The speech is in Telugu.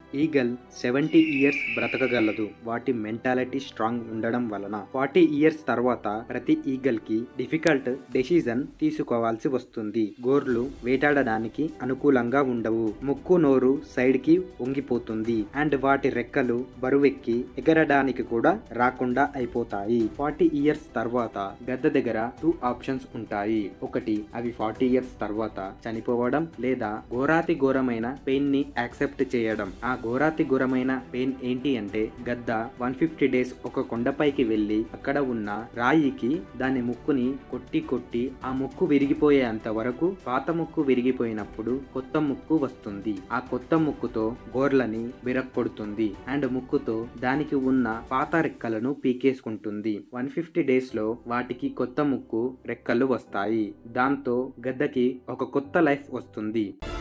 ఈగల్ సెవెంటీ ఇయర్స్ బ్రతకగలదు వాటి మెంటాలిటీ స్ట్రాంగ్ ఉండడం వలన ఫార్టీ ఇయర్స్ తర్వాత ప్రతి ఈగల్ కి డిఫికల్ట్ డెసిజన్ తీసుకోవాల్సి వస్తుంది గోర్లు వేటాడడానికి అనుకూలంగా ఉండవు ముక్కు నోరు సైడ్ కి వంగిపోతుంది అండ్ వాటి రెక్కలు బరువెక్కి ఎగరడానికి కూడా రాకుండా అయిపోతాయి ఫార్టీ ఇయర్స్ తర్వాత గద్ద దగ్గర టూ ఆప్షన్స్ ఉంటాయి ఒకటి అవి ఫార్టీ ఇయర్స్ తర్వాత చనిపోవడం లేదా ఘోరాతి ఘోరమైన పెయిన్ ని యాక్సెప్ట్ చేయడం ఆ ఘోరాతి ఘోరమైన పెయిన్ ఏంటి అంటే గద్ద వన్ ఫిఫ్టీ డేస్ ఒక కొండపైకి వెళ్లి అక్కడ ఉన్న రాయికి దాని ముక్కుని కొట్టి కొట్టి ఆ ముక్కు విరిగిపోయేంత వరకు పాత ముక్కు విరిగిపోయినప్పుడు కొత్త ముక్కు వస్తుంది ఆ కొత్త ముక్కుతో గోర్లని విరక్కొడుతుంది అండ్ ముక్కుతో దానికి ఉన్న పాత రెక్కలను పీకేసుకుంటుంది వన్ ఫిఫ్టీ డేస్ లో వాటికి కొత్త ముక్కు రెక్కలు వస్తాయి దాంతో గద్దకి ఒక కొత్త లైఫ్ వస్తుంది